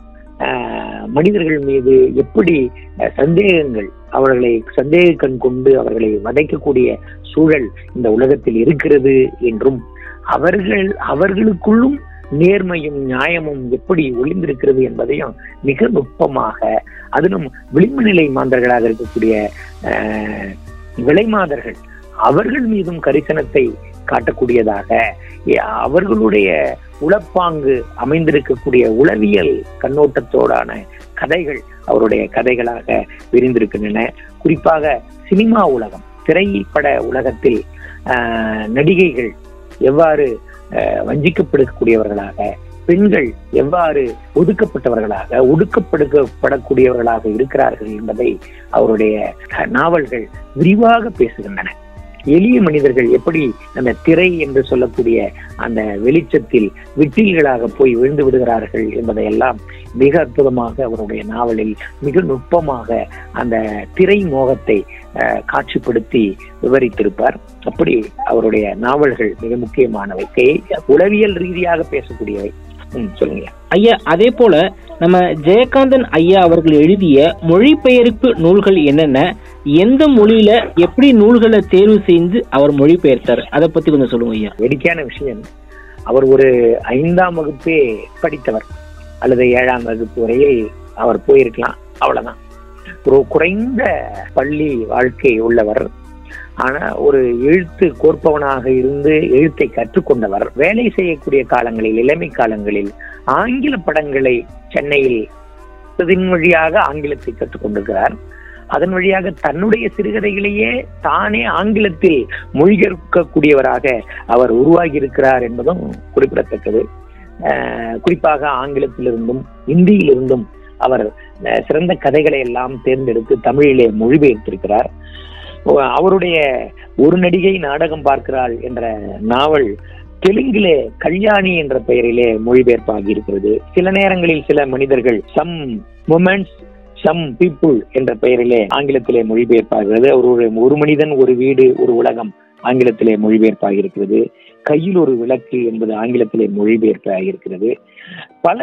S3: ஆஹ், மனிதர்கள் மீது எப்படி அஹ், சந்தேகங்கள் அவர்களை சந்தேக கண் கொண்டு அவர்களை வதைக்கக்கூடிய சூழல் இந்த உலகத்தில் இருக்கிறது என்றும் அவர்கள் அவர்களுக்குள்ளும் நேர்மையும் நியாயமும் எப்படி ஒளிந்திருக்கிறது என்பதையும் மிக நுட்பமாக அதிலும் விளிம்பு நிலை மாந்தர்களாக இருக்கக்கூடிய ஆஹ், விலைமாதர்கள் அவர்கள் மீதும் கரிசனத்தை காட்டக்கூடியதாக எ- அவர்களுடைய உளப்பாங்கு அமைந்திருக்கக்கூடிய உளவியல் கண்ணோட்டத்தோடான கதைகள் அவருடைய கதைகளாக விரிந்திருக்கின்றன குறிப்பாக சினிமா உலகம் திரைப்பட உலகத்தில் ஆஹ், நடிகைகள் எவ்வாறு ஆஹ், வஞ்சிக்கப்படுகக்கூடியவர்களாக பெண்கள் எவ்வாறு ஒதுக்கப்பட்டவர்களாக ஒடுக்கப்படுக்கப்படக்கூடியவர்களாக இருக்கிறார்கள் என்பதை அவருடைய நாவல்கள் விரிவாக பேசுகின்றன எளிய மனிதர்கள் எப்படி அந்த திரை என்று சொல்லக்கூடிய அந்த வெளிச்சத்தில் விட்டில்களாக போய் விழுந்து விடுகிறார்கள் என்பதையெல்லாம் மிக அற்புதமாக அவருடைய நாவலில் மிக நுட்பமாக அந்த திரை மோகத்தை அஹ், காட்சிப்படுத்தி விவரித்திருப்பார் அப்படி அவருடைய நாவல்கள் மிக முக்கியமானவை கே- உளவியல் ரீதியாக பேசக்கூடியவை ம், சொல்லுங்க
S2: ஐயா அதே போல நம்ம ஜெயகாந்தன் ஐயா அவர்கள் எழுதிய மொழிபெயர்ப்பு நூல்கள் என்னென்ன எந்த மொழியில எப்படி நூல்களை தேர்வு செய்து அவர் மொழிபெயர்த்தார் அதை பத்தி கொஞ்சம் சொல்லுங்க ஐயா
S3: வேடிக்கையான விஷயம் அவர் ஒரு ஐந்தாம் வகுப்பே படித்தவர் அல்லது ஏழாம் வகுப்பு வரையில் அவர் போயிருக்கலாம் அவ்வளவுதான் ஒரு குறைந்த பள்ளி வாழ்க்கை உள்ளவர் ஆனா ஒரு எழுத்து கோர்ப்பவனாக இருந்து எழுத்தை கற்றுக்கொண்டவர் வேலை செய்யக்கூடிய காலங்களில் இளமை காலங்களில் ஆங்கில படங்களை சென்னையில் இதன் வழியாக ஆங்கிலத்தை கற்றுக்கொண்டிருக்கிறார் அதன் வழியாக தன்னுடைய சிறுகதைகளையே தானே ஆங்கிலத்தில் மொழிபெயர்க்கக்கூடியவராக அவர் உருவாகி இருக்கிறார் என்பதும் குறிப்பிடத்தக்கது அஹ் குறிப்பாக ஆங்கிலத்திலிருந்தும் இந்தியிலிருந்தும் அவர் அஹ், சிறந்த கதைகளை எல்லாம் தேர்ந்தெடுத்து தமிழிலே மொழிபெயர்த்திருக்கிறார் ஒ- அவருடைய ஒரு நடிகை நாடகம் பார்க்கிறாள் என்ற நாவல் தெலுங்கிலே கல்யாணி என்ற பெயரிலே மொழிபெயர்ப்பாகி இருக்கிறது சில நேரங்களில் சில மனிதர்கள் சம் மூமெண்ட்ஸ் சம் பீப்புள் என்ற பெயரிலே ஆங்கிலத்திலே மொழிபெயர்ப்பாகிறது அவருடைய ஒரு மனிதன் ஒரு வீடு ஒரு உலகம் ஆங்கிலத்திலே மொழிபெயர்ப்பாகி இருக்கிறது கையில் ஒரு விளக்கு என்பது ஆங்கிலத்திலே மொழிபெயர்ப்பாகி இருக்கிறது பல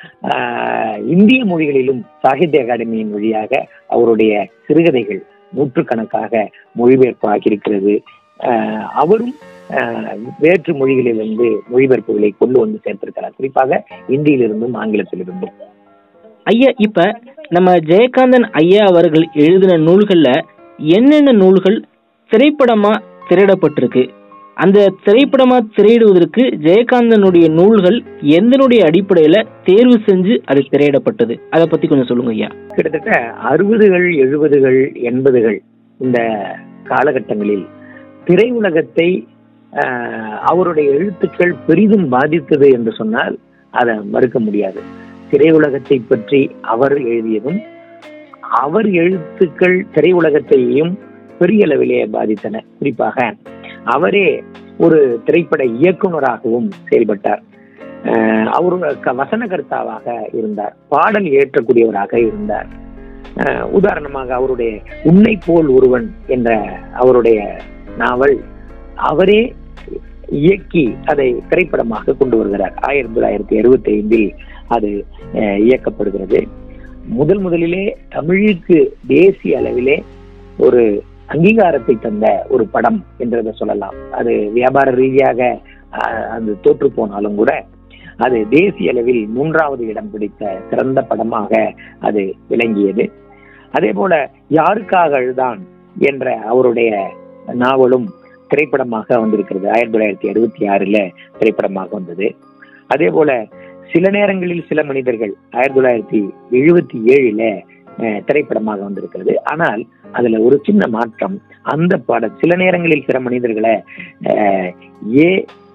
S3: ஆஹ், இந்திய மொழிகளிலும் சாகித்ய அகாடமியின் வழியாக அவருடைய சிறுகதைகள் நூற்றுக்கணக்காக மொழிபெயர்ப்பாகி இருக்கிறது ஆஹ், அவரும் ஆஹ், வேற்று மொழிகளிலிருந்து மொழிபெயர்ப்புகளை கொண்டு வந்து சேர்த்திருக்கிறார் குறிப்பாக இந்தியிலிருந்தும் ஆங்கிலத்திலிருந்தும்
S2: ஐயா இப்ப நம்ம ஜெயகாந்தன் ஐயா அவர்கள் எழுதின நூல்கள்ல என்னென்ன நூல்கள் திரைப்படமா திரையிடப்பட்டிருக்கு அந்த திரைப்படமா திரையிடுவதற்கு ஜெயகாந்தனுடைய நூல்கள் எந்தனுடைய அடிப்படையில தேர்வு செஞ்சு அது திரையிடப்பட்டது அதை பத்தி கொஞ்சம் சொல்லுங்க ஐயா
S3: கிட்டத்தட்ட அறுபதுகள் எழுபதுகள் எண்பதுகள் இந்த காலகட்டங்களில் திரையுலகத்தை ஆஹ், அவருடைய எழுத்துக்கள் பெரிதும் பாதித்தது என்று சொன்னால் அதை மறுக்க முடியாது திரையுலகத்தை பற்றி அவர் எழுதியதும் அவர் எழுத்துக்கள் திரையுலகத்தையும் பெரிய அளவிலே பாதித்தன குறிப்பாக அவரே ஒரு திரைப்பட இயக்குனராகவும் செயல்பட்டார் ஆஹ், அவர் ஒரு க- வசனகர்த்தாவாக இருந்தார் பாடல் இயற்றக்கூடியவராக இருந்தார் ஆஹ், உதாரணமாக அவருடைய உன்னை போல் ஒருவன் என்ற அவருடைய நாவல் அவரே இயக்கி அதை திரைப்படமாக கொண்டு வருகிறார் ஆயிரத்தி தொள்ளாயிரத்தி அறுபத்தி ஐந்தில் அது ஆஹ், இயக்கப்படுகிறது முதல் முதலிலே தமிழுக்கு தேசிய அளவிலே ஒரு அங்கீகாரத்தை தந்த ஒரு படம் என்றதை சொல்லலாம் அது வியாபார ரீதியாக ஆஹ், அது தோற்று போனாலும் கூட அது தேசிய அளவில் மூன்றாவது இடம் பிடித்த சிறந்த படமாக அது விளங்கியது அதே போல யாருக்காக அழுதான் என்ற அவருடைய நாவலும் திரைப்படமாக வந்திருக்கிறது ஆயிரத்தி தொள்ளாயிரத்தி அறுபத்தி ஆறுல திரைப்படமாக வந்தது அதே போல சில நேரங்களில் சில மனிதர்கள் ஆயிரத்தி தொள்ளாயிரத்தி எழுபத்தி ஏழுல அஹ், திரைப்படமாக வந்திருக்கிறது ஆனால் அதுல ஒரு சின்ன மாற்றம் அந்த படம் சில நேரங்களில் சில மனிதர்களை அஹ், ஏ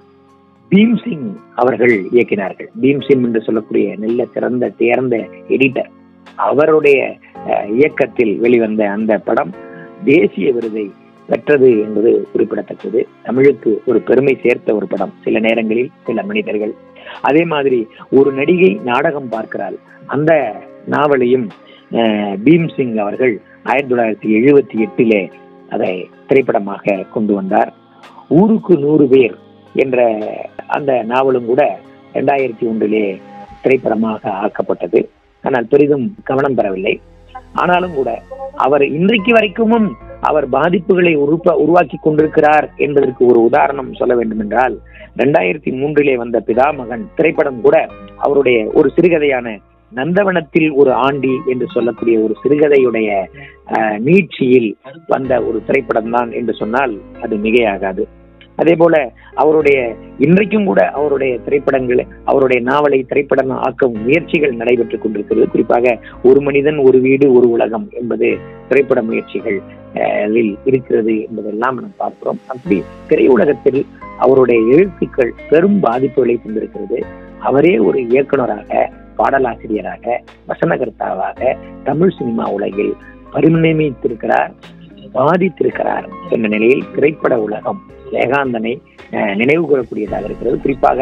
S3: பீம்சிங் அவர்கள் இயக்கினார்கள் பீம்சிங் என்று சொல்லக்கூடிய நல்ல சிறந்த தேர்ந்த எடிட்டர் அவருடைய அஹ், இயக்கத்தில் வெளிவந்த அந்த படம் தேசிய விருதை பெற்றது என்பது குறிப்பிடத்தக்கது தமிழுக்கு ஒரு பெருமை சேர்த்த ஒரு படம் சில நேரங்களில் சில மனிதர்கள் அதே மாதிரி ஒரு நடிகை நாடகம் பார்க்கிறாள் அந்த நாவலையும் அஹ், பீம்சிங் அவர்கள் ஆயிரத்தி தொள்ளாயிரத்தி எழுபத்தி எட்டிலே அதை திரைப்படமாக கொண்டு வந்தார் ஊருக்கு நூறு பேர் என்ற அந்த நாவலும் கூட இரண்டாயிரத்தி ஒன்றிலே திரைப்படமாக ஆக்கப்பட்டது ஆனால் பெரிதும் கவனம் பெறவில்லை ஆனாலும் கூட அவர் இன்றைக்கு வரைக்கும் அவர் பாதிப்புகளை உருப்ப உருவாக்கி கொண்டிருக்கிறார் என்பதற்கு ஒரு உதாரணம் சொல்ல வேண்டும் என்றால் ரெண்டாயிரத்தி மூன்றிலே வந்த பிதாமகன் திரைப்படம் கூட அவருடைய ஒரு சிறுகதையான நந்தவனத்தில் ஒரு ஆண்டி என்று சொல்லக்கூடிய ஒரு சிறுகதையுடைய அஹ், நீட்சியில் வந்த ஒரு திரைப்படம் தான் என்று சொன்னால் அது மிகையாகாது அதே போல அவருடைய இன்றைக்கும் கூட அவருடைய திரைப்படங்கள் அவருடைய நாவலை திரைப்படம் ஆக்கும் முயற்சிகள் நடைபெற்றுக் கொண்டிருக்கிறது குறிப்பாக ஒரு மனிதன் ஒரு வீடு ஒரு உலகம் என்பது திரைப்பட முயற்சிகள் அஹ், இதில் இருக்கிறது என்பதெல்லாம் நாம் பார்க்கிறோம் அப்படி திரையுலகத்தில் அவருடைய எழுத்துக்கள் பெரும் பாதிப்புகளை தந்திருக்கிறது அவரே ஒரு இயக்குனராக பாடலாசிரியராக வசனகர்த்தாவாக தமிழ் சினிமா உலகில் பரிணமித்திருக்கிறார் பாதித்திருக்கிறார் என்ற நிலையில் திரைப்பட உலகம் ஜெயகாந்தனை அஹ், நினைவு கூறக்கூடியதாக இருக்கிறது குறிப்பாக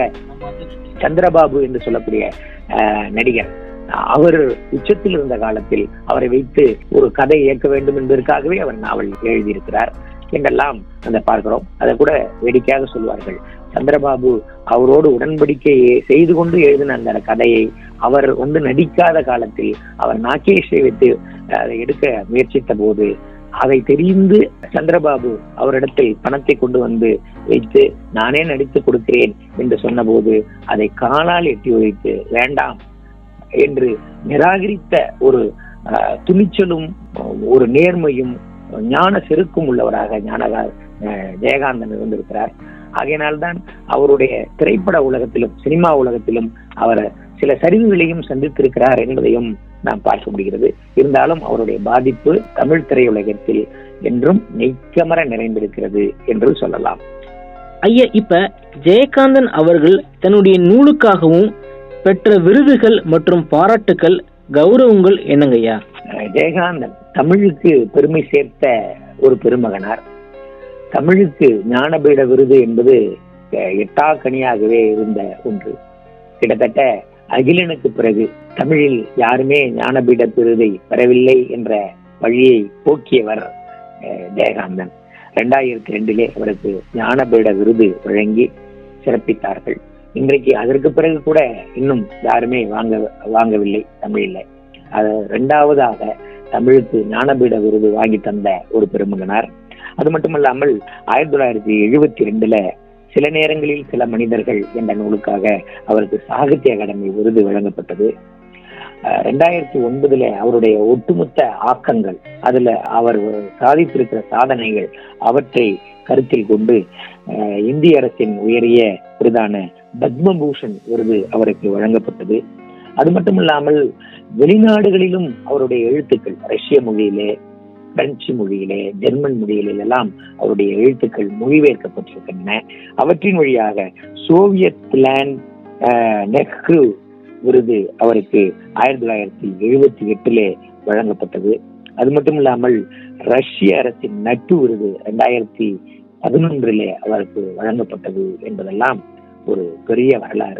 S3: சந்திரபாபு என்று சொல்லக்கூடிய அஹ், நடிகர் அவர் உச்சத்தில் இருந்த காலத்தில் அவரை வைத்து ஒரு கதை இயக்க வேண்டும் என்பதற்காகவே அவர் நாவல் எழுதியிருக்கிறார் என்றெல்லாம் அந்த பார்க்கிறோம் அதை கூட வேடிக்கையாக சொல்வார்கள் சந்திரபாபு அவரோடு உடன்படிக்கை செய்து கொண்டு எழுதின அந்த கதையை அவர் வந்து நடிக்காத காலத்தில் அவர் நாகேஷை வைத்து அதை எடுக்க முயற்சித்த போது அதை தெரிந்து சந்திரபாபு அவரிடத்தில் பணத்தை கொண்டு வந்து வைத்து நானே நடித்து கொடுக்கிறேன் என்று சொன்னபோது அதை காலால் எட்டி வைத்து வேண்டாம் என்று நிராகரித்த ஒரு அஹ், துணிச்சலும் ஒரு நேர்மையும் ஞான செருக்கும் உள்ளவராக ஞானகா அஹ், ஜெயகாந்தன் இருந்திருக்கிறார் ஆகையினால்தான் அவருடைய திரைப்பட உலகத்திலும் சினிமா உலகத்திலும் அவர் சில சரிவுகளையும் சந்தித்திருக்கிறார் என்பதையும் நாம் பார்க்க முடிகிறது இருந்தாலும் அவருடைய பாதிப்பு தமிழ் திரையுலகத்தில் என்றும் நெய்க்கமர நிறைந்திருக்கிறது என்று சொல்லலாம்
S2: ஐயா இப்ப ஜெயகாந்தன் அவர்கள் தன்னுடைய நூலுக்காகவும் பெற்ற விருதுகள் மற்றும் பாராட்டுக்கள் கௌரவங்கள் என்னங்கய்யா
S3: அஹ் ஜெயகாந்தன் தமிழுக்கு பெருமை சேர்த்த ஒரு பெருமகனார் தமிழுக்கு ஞானபீட விருது என்பது அஹ், எட்டா கனியாகவே இருந்த ஒன்று கிட்டத்தட்ட அகிலனுக்கு பிறகு தமிழில் யாருமே ஞானபீட விருதை பெறவில்லை என்ற வழியை போக்கியவர் அஹ், ஜெயகாந்தன் ரெண்டாயிரத்தி ரெண்டிலே அவருக்கு ஞானபீட விருது வழங்கி சிறப்பித்தார்கள் இன்றைக்கு அதற்கு பிறகு கூட இன்னும் யாருமே வாங்க வாங்கவில்லை தமிழில் அது இரண்டாவதாக தமிழுக்கு ஞானபீட விருது வாங்கி தந்த ஒரு பெருமகனார் அது மட்டுமல்லாமல் ஆயிரத்தி தொள்ளாயிரத்தி எழுபத்தி ரெண்டுல சில நேரங்களில் சில மனிதர்கள் என்ற நூலுக்காக அவருக்கு சாகித்ய அகாடமி விருது வழங்கப்பட்டது அஹ் ரெண்டாயிரத்தி ஒன்பதுல அவருடைய ஒட்டுமொத்த ஆக்கங்கள் அதுல அவர் சாதித்திருக்கிற சாதனைகள் அவற்றை கருத்தில் கொண்டு அஹ், இந்திய அரசின் உயரிய விருதான பத்மபூஷன் விருது அவருக்கு வழங்கப்பட்டது அது மட்டுமில்லாமல் வெளிநாடுகளிலும் அவருடைய எழுத்துக்கள் ரஷ்ய மொழியிலே பிரெஞ்சு மொழியிலே ஜெர்மன் மொழியிலே எல்லாம் அவருடைய எழுத்துக்கள் மொழிபெயர்க்கப்பட்டிருக்கின்றன அவற்றின் வழியாக சோவியத் லேண்ட் அஹ், நெஹ்ரு விருது அவருக்கு ஆயிரத்தி தொள்ளாயிரத்தி எழுபத்தி எட்டிலே வழங்கப்பட்டது அது மட்டும் இல்லாமல் ரஷ்ய அரசின் நட்பு விருது ரெண்டாயிரத்தி பதினொன்றிலே அவருக்கு வழங்கப்பட்டது என்பதெல்லாம் ஒரு பெரிய வரலாறு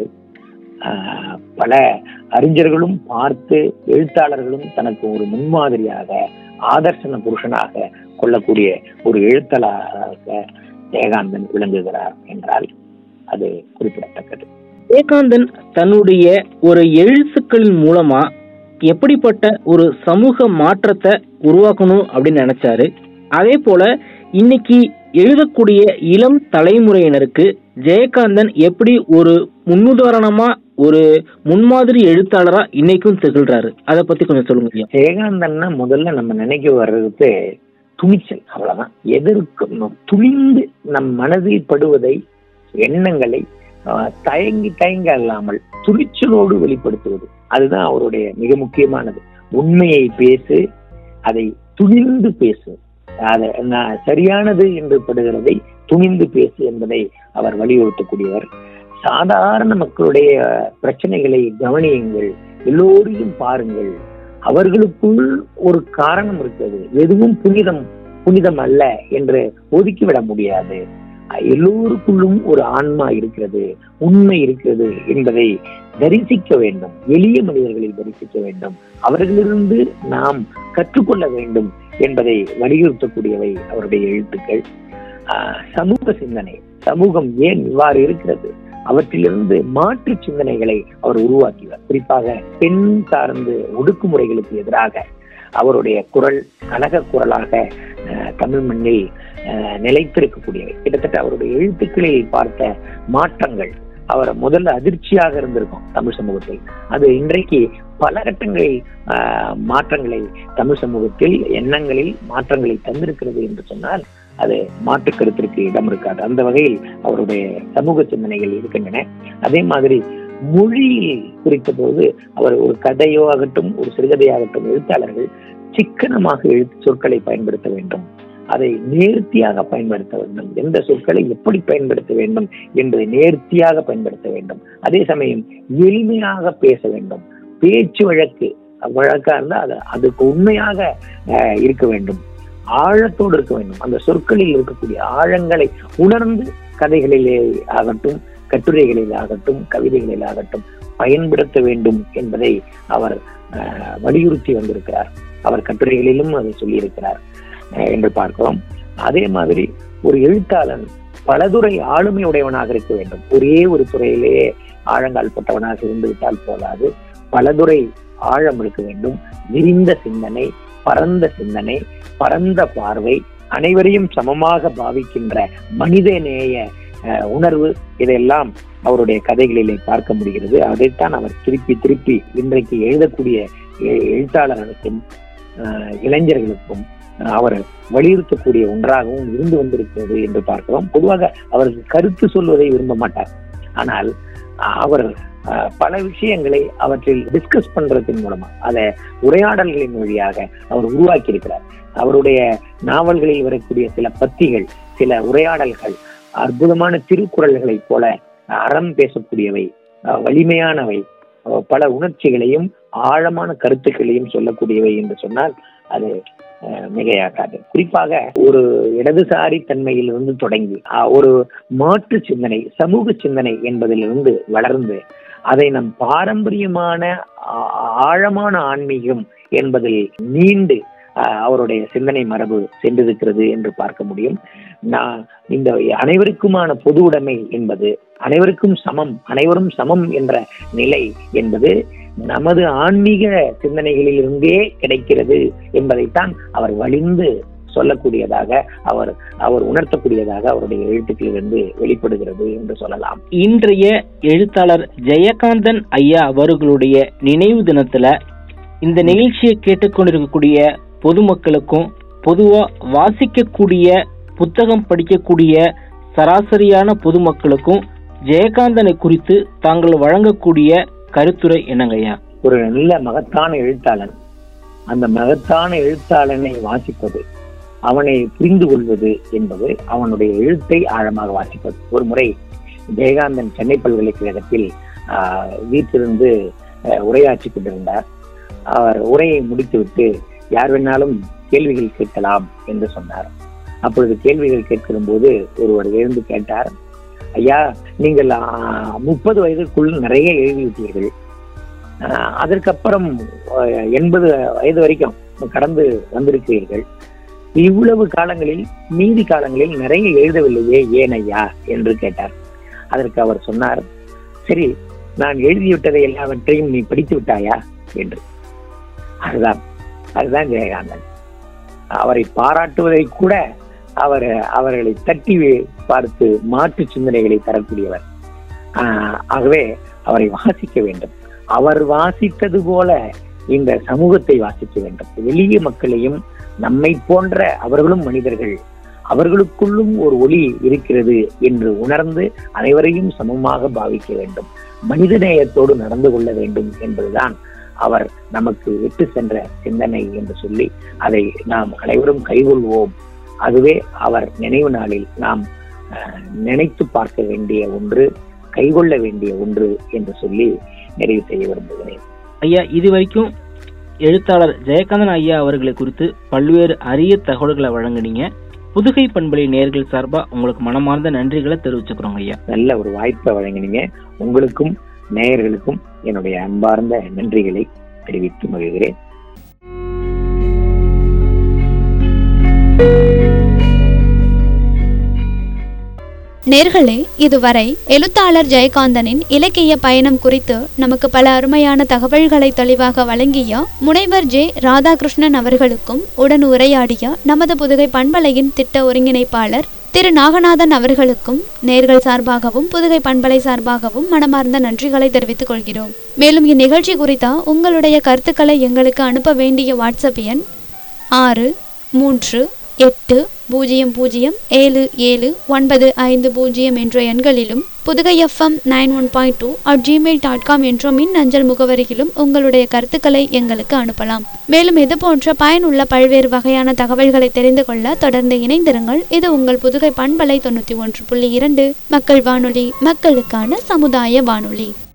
S3: ஆஹ், பல அறிஞர்களும் பார்த்து எழுத்தாளர்களும் தனக்கு ஒரு முன்மாதிரியாக ஆதர்சன புருஷனாக கொள்ளக்கூடிய ஒரு எழுத்தாளராக ஜெயகாந்தன் விளங்குகிறார் என்றால் அது குறிப்பிடத்தக்கது
S2: விவேகானந்தன் தன்னுடைய ஒரு எழுத்துக்களின் மூலமா எப்படிப்பட்ட ஒரு சமூக மாற்றத்தை உருவாக்கணும் அப்படின்னு நினைச்சாரு அதே போல இன்னைக்கு எழுதக்கூடிய இளம் தலைமுறையினருக்கு ஜெயகாந்தன் எப்படி ஒரு முன்னுதாரணமா ஒரு முன்மாதிரி எழுத்தாளரா இன்னைக்கும் திகழ்றாரு அதை பத்தி கொஞ்சம் சொல்லுங்க ஐயா
S3: ஜெயகாந்தன்னா முதல்ல நம்ம நினைக்க வர்றது துணிச்சல் அவ்வளவுதான் எதற்கும் துணிந்து நம் மனதில் படுவதை எண்ணங்களை ஆஹ், தயங்கி தயங்க அல்லாமல் துணிச்சலோடு வெளிப்படுத்துவது அதுதான் அவருடைய மிக முக்கியமானது உண்மையை பேசு அதை துணிந்து பேசு அதை நான் சரியானது என்று படுகிறதை துணிந்து பேசு என்பதை அவர் வலியுறுத்தக்கூடியவர் சாதாரண மக்களுடைய பிரச்சனைகளை கவனியுங்கள் எல்லோரையும் பாருங்கள் அவர்களுக்குள் ஒரு காரணம் இருக்கிறது எதுவும் புனிதம் புனிதம் அல்ல என்று ஒதுக்கிவிட முடியாது எல்லோருக்குள்ளும் ஒரு ஆன்மா இருக்கிறது உண்மை இருக்கிறது என்பதை தரிசிக்க வேண்டும் எளிய மனிதர்களை தரிசிக்க வேண்டும் அவர்களிலிருந்து நாம் கற்றுக்கொள்ள வேண்டும் என்பதை வலியுறுத்தக்கூடியவை அவருடைய எழுத்துக்கள் ஆஹ் சமூக சிந்தனை சமூகம் ஏன் இவ்வாறு இருக்கிறது அவற்றிலிருந்து மாற்று சிந்தனைகளை அவர் உருவாக்கினார் குறிப்பாக பெண் சார்ந்து ஒடுக்குமுறைகளுக்கு எதிராக அவருடைய குரல் கனக குரலாக ஆஹ் தமிழ் மண்ணில் ஆஹ் நிலைத்திருக்கக்கூடியவை கிட்டத்தட்ட அவருடைய எழுத்துக்களில் பார்த்த மாற்றங்கள் அவர் முதல்ல அதிர்ச்சியாக இருந்திருக்கும் தமிழ் சமூகத்தில் அது இன்றைக்கு பல கட்டங்களில் ஆஹ், மாற்றங்களை தமிழ் சமூகத்தில் எண்ணங்களில் மாற்றங்களை தந்திருக்கிறது என்று சொன்னால் அது மாற்று கருத்திற்கு இடம் இருக்காது அந்த வகையில் அவருடைய சமூக சிந்தனைகள் இருக்கின்றன அதே மாதிரி மொழியில் குறித்த போது அவர் ஒரு கதையோ ஆகட்டும் ஒரு சிறுகதையாகட்டும் எழுத்தாளர்கள் சிக்கனமாக எழுத்து சொற்களை பயன்படுத்த வேண்டும் அதை நேர்த்தியாக பயன்படுத்த வேண்டும் எந்த சொற்களை எப்படி பயன்படுத்த வேண்டும் என்பதை நேர்த்தியாக பயன்படுத்த வேண்டும் அதே சமயம் எளிமையாக பேச வேண்டும் பேச்சு வழக்கு வழக்கா இருந்தா அது அதுக்கு உண்மையாக அஹ், இருக்க வேண்டும் ஆழத்தோடு இருக்க வேண்டும் அந்த சொற்களில் இருக்கக்கூடிய ஆழங்களை உணர்ந்து கதைகளிலே ஆகட்டும் கட்டுரைகளில் ஆகட்டும் கவிதைகளில் ஆகட்டும் பயன்படுத்த வேண்டும் என்பதை அவர் அஹ், வலியுறுத்தி வந்திருக்கிறார் அவர் கட்டுரைகளிலும் அதை சொல்லியிருக்கிறார் அஹ், என்று பார்க்கிறோம் அதே மாதிரி ஒரு எழுத்தாளன் பலதுறை ஆளுமை உடையவனாக இருக்க வேண்டும் ஒரே ஒரு துறையிலேயே ஆழங்கால் பட்டவனாக இருந்து விட்டால் போதாது பலதுறை ஆழம் இருக்க வேண்டும் விரிந்த சிந்தனை பரந்த சிந்தனை பரந்த பார்வை அனைவரையும் சமமாக பாவிக்கின்ற மனிதநேய அஹ், உணர்வு இதெல்லாம் அவருடைய கதைகளிலே பார்க்க முடிகிறது அதைத்தான் அவர் திருப்பி திருப்பி இன்றைக்கு எழுதக்கூடிய எ- எழுத்தாளர்களுக்கும் அஹ், இளைஞர்களுக்கும் அஹ், அவர் வலியுறுத்தக்கூடிய ஒன்றாகவும் இருந்து வந்திருக்கிறது என்று பார்க்கிறோம் பொதுவாக அவருக்கு கருத்து சொல்வதை விரும்ப மாட்டார் ஆனால் அஹ், அவர் அஹ், பல விஷயங்களை அவற்றில் டிஸ்கஸ் பண்றதன் மூலமா அதை உரையாடல்களின் வழியாக அவர் உருவாக்கி இருக்கிறார் அவருடைய நாவல்களில் வரக்கூடிய சில பத்திகள் சில உரையாடல்கள் அற்புதமான திருக்குறள்களைப் போல அறம் பேசக்கூடியவை அஹ், வலிமையானவை அஹ், பல உணர்ச்சிகளையும் ஆழமான கருத்துக்களையும் சொல்லக்கூடியவை என்று சொன்னால் அது அஹ், மிகையாகாது குறிப்பாக ஒரு இடதுசாரி தன்மையிலிருந்து தொடங்கி அஹ், ஒரு மாற்று சிந்தனை சமூக சிந்தனை என்பதிலிருந்து வளர்ந்து அதை நம் பாரம்பரியமான ஆ- ஆழமான ஆன்மீகம் என்பதில் நீண்டு ஆஹ், அவருடைய சிந்தனை மரபு சென்றிருக்கிறது என்று பார்க்க முடியும் நான் இந்த அனைவருக்குமான பொது உடைமை என்பது அனைவருக்கும் சமம் அனைவரும் சமம் என்ற நிலை என்பது நமது ஆன்மீக சிந்தனைகளிலிருந்தே கிடைக்கிறது என்பதைத்தான் அவர் வலிந்து சொல்லக்கூடியதாக அவர் அவர் உணர்த்தக்கூடியதாக அவருடைய எழுத்துக்களிலிருந்து வெளிப்படுகிறது என்று சொல்லலாம்
S2: இன்றைய எழுத்தாளர் ஜெயகாந்தன் ஐயா அவர்களுடைய நினைவு தினத்துல இந்த நிகழ்ச்சியை கேட்டுக்கொண்டிருக்கக்கூடிய பொதுமக்களுக்கும் பொதுவா வாசிக்கக்கூடிய புத்தகம் படிக்கக்கூடிய சராசரியான பொதுமக்களுக்கும் ஜெயகாந்தனை குறித்து தாங்கள் வழங்கக்கூடிய கருத்துரை என்னங்கய்யா
S3: ஒரு நல்ல மகத்தான எழுத்தாளன் அந்த மகத்தான எழுத்தாளனை வாசிப்பது அவனை புரிந்து கொள்வது என்பது அவனுடைய எழுத்தை ஆழமாக வாசிப்பது ஒரு முறை ஜெயகாந்தன் சென்னை பல்கலைக்கழகத்தில் ஆஹ், வீட்டிலிருந்து ஆஹ், உரையாற்றி கொண்டிருந்தார் அவர் உரையை முடித்துவிட்டு யார் வேணாலும் கேள்விகள் கேட்கலாம் என்று சொன்னார் அப்பொழுது கேள்விகள் கேட்கிற போது ஒருவர் எழுந்து கேட்டார் ஐயா நீங்கள் முப்பது வயதுக்குள் நிறைய எழுதிவிட்டீர்கள் ஆஹ் அதற்கப்புறம் ஆஹ் எண்பது வயது வரைக்கும் கடந்து வந்திருக்கிறீர்கள் இவ்வளவு காலங்களில் மீதி காலங்களில் நிறைய எழுதவில்லையே ஏன் ஐயா என்று கேட்டார் அதற்கு அவர் சொன்னார் சரி நான் எழுதிவிட்டதை எல்லாவற்றையும் நீ படித்து விட்டாயா என்று அதுதான் அதுதான் ஜெயகாந்தன் அவரை பாராட்டுவதை கூட அவர் அவர்களை தட்டி பார்த்து மாற்று சிந்தனைகளை தரக்கூடியவர் ஆஹ் ஆகவே அவரை வாசிக்க வேண்டும் அவர் வாசித்தது போல இந்த சமூகத்தை வாசிக்க வேண்டும் எளிய மக்களையும் நம்மை போன்ற அவர்களும் மனிதர்கள் அவர்களுக்குள்ளும் ஒரு ஒளி இருக்கிறது என்று உணர்ந்து அனைவரையும் சமமாக பாவிக்க வேண்டும் மனிதநேயத்தோடு நடந்து கொள்ள வேண்டும் என்பதுதான் அவர் நமக்கு விட்டு சென்ற சிந்தனை என்று சொல்லி அதை நாம் அனைவரும் கைகொள்வோம் அதுவே அவர் நினைவு நாளில் நாம் அஹ், நினைத்து பார்க்க வேண்டிய ஒன்று கைகொள்ள வேண்டிய ஒன்று என்று சொல்லி நிறைவு செய்ய விரும்புகிறேன்
S2: ஐயா இது வரைக்கும் எழுத்தாளர் ஜெயகாந்தன் ஐயா அவர்களை குறித்து பல்வேறு அரிய தகவல்களை வழங்குனீங்க புதுகை பண்பலை நேர்கள் சார்பா உங்களுக்கு மனமார்ந்த நன்றிகளை தெரிவிச்சுக்கிறோங்க ஐயா
S3: நல்ல ஒரு வாய்ப்பை வழங்கினீங்க உங்களுக்கும் நேயர்களுக்கும் என்னுடைய அன்பார்ந்த நன்றிகளை தெரிவித்து மகிழ்கிறேன்
S1: நேர்களே இதுவரை எழுத்தாளர் ஜெயகாந்தனின் இலக்கிய பயணம் குறித்து நமக்கு பல அருமையான தகவல்களை தெளிவாக வழங்கிய முனைவர் ஜே ராதாகிருஷ்ணன் அவர்களுக்கும் உடன் உரையாடிய நமது புதுகை பண்பலையின் திட்ட ஒருங்கிணைப்பாளர் திரு நாகநாதன் அவர்களுக்கும் நேர்கள் சார்பாகவும் புதுகை பண்பலை சார்பாகவும் மனமார்ந்த நன்றிகளை தெரிவித்துக் கொள்கிறோம் மேலும் இந்நிகழ்ச்சி குறித்த உங்களுடைய கருத்துக்களை எங்களுக்கு அனுப்ப வேண்டிய வாட்ஸ்அப் எண் ஆறு மூன்று எட்டு பூஜ்ஜியம் பூஜ்ஜியம் ஏழு ஏழு ஒன்பது ஐந்து பூஜ்ஜியம் என்ற எண்களிலும் புதுகை FM nine one point two at gmail dot com என்ற மின் அஞ்சல் முகவரியிலும் உங்களுடைய கருத்துக்களை எங்களுக்கு அனுப்பலாம் மேலும் இது போன்ற பயனுள்ள பல்வேறு வகையான தகவல்களை தெரிந்து கொள்ள தொடர்ந்து இணைந்திருங்கள் இது உங்கள் புதுகை பண்பலை தொண்ணூற்றி ஒன்று புள்ளி இரண்டு மக்கள் வானொலி மக்களுக்கான சமுதாய வானொலி